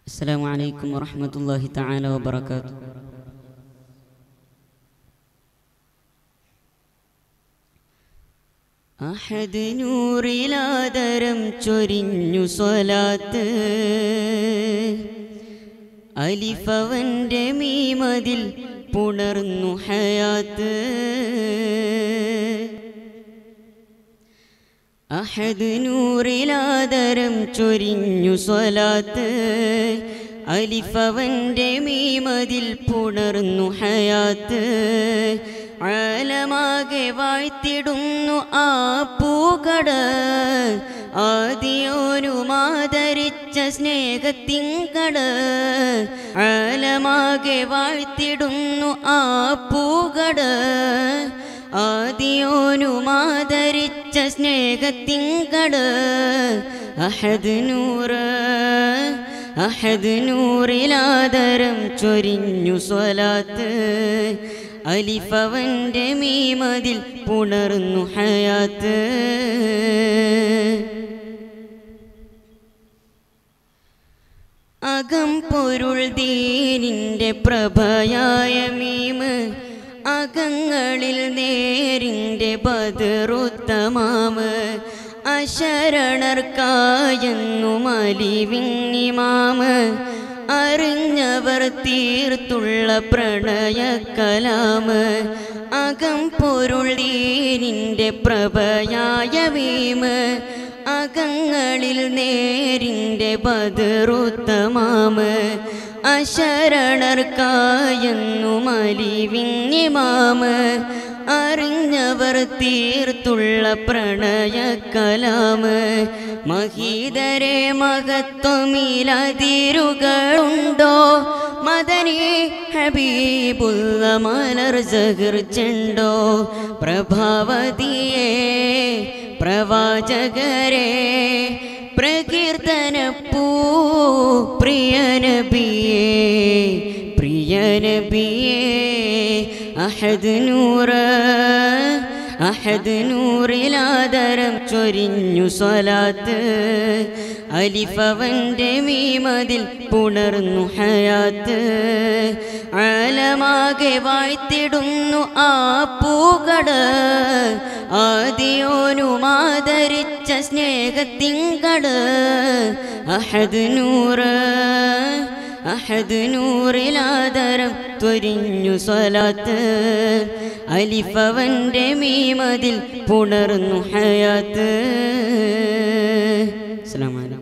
السلام عليكم ورحمة الله تعالى وبركاته അഹദ് നൂറിലാദരം ചൊരിഞ്ഞു സ്വലാത്ത് അലിഫവന്റെ മീമതിൽ പുണർന്നു ഹയാത്ത് അഹദ് നൂറിലാദരം ചൊരിഞ്ഞു സ്വലാത്ത് അലിഫവന്റെ മീമതിൽ പുണർന്നു ഹയാത്ത് ആലമാകെ വാഴ്ത്തിടുന്നു ആ പൂകട ആദിയോനുമാദരിച്ച സ്നേഹത്തിങ്കട ആലമാകെ വാഴ്ത്തിടുന്നു ആ പൂകട ആദിയോനുമാദരിച്ച സ്നേഹത്തിങ്കട അഹദ് നൂറ് അഹദ് നൂറിലാദരം ചൊരിഞ്ഞു സ്വലാത്ത് അലിഫവന്റെ മീമതിൽ പുണർന്നു ഹയാത്ത് അകം പൊരുൾ ദീനിൻ്റെ പ്രഭയായ മീമ് അകങ്ങളിൽ നേരിൻ്റെ ബദറുത്തമാമ് അശരണർക്കായെന്നു മലിവിന്നിമാമ് അറിഞ്ഞവർ തീർത്തുള്ള പ്രണയ കലാമ് അകം പൊരുൾ ദീനിൻ്റെ പ്രഭയായ വീമ് അകങ്ങളിൽ നേരിൻ്റെ ബദറുത്തമാമ് അശരണർക്കായെന്നു മലിവിന്യമാമ് അറിഞ്ഞവർ തീർത്തുള്ള പ്രണയ കലാമ് മഹീതരെ മഹത്വമിലതിരുകളുണ്ടോ മദനി ഹബീബുള്ള മലർ ജഗർ ചെണ്ടോ പ്രഭാവതിയേ പ്രവാചകരെ പ്രകീർത്തനപ്പൂ പ്രിയനബിയേ പ്രിയനബിയേ അഹദ് നൂറ അഹദ് നൂറിലാദരം ചൊരിഞ്ഞു സ്വലാത്ത് അലിഫവന്റെ മീമതിൽ പുണർന്നു ഹയാത്ത് ആലമാകെ വാഴ്ത്തിടുന്നു ആ പൂകട ആദിയോനുമാദരിച്ച സ്നേഹത്തിങ്കട അഹദ് നൂറ് അഹദ് നൂറിലാദരം ത്വരിഞ്ഞു സ്വലാത്ത് അലിഫവന്റെ മീമതിൽ പുണർന്നു ഹയാത്ത് അസ്സലാമു അലൈക്കും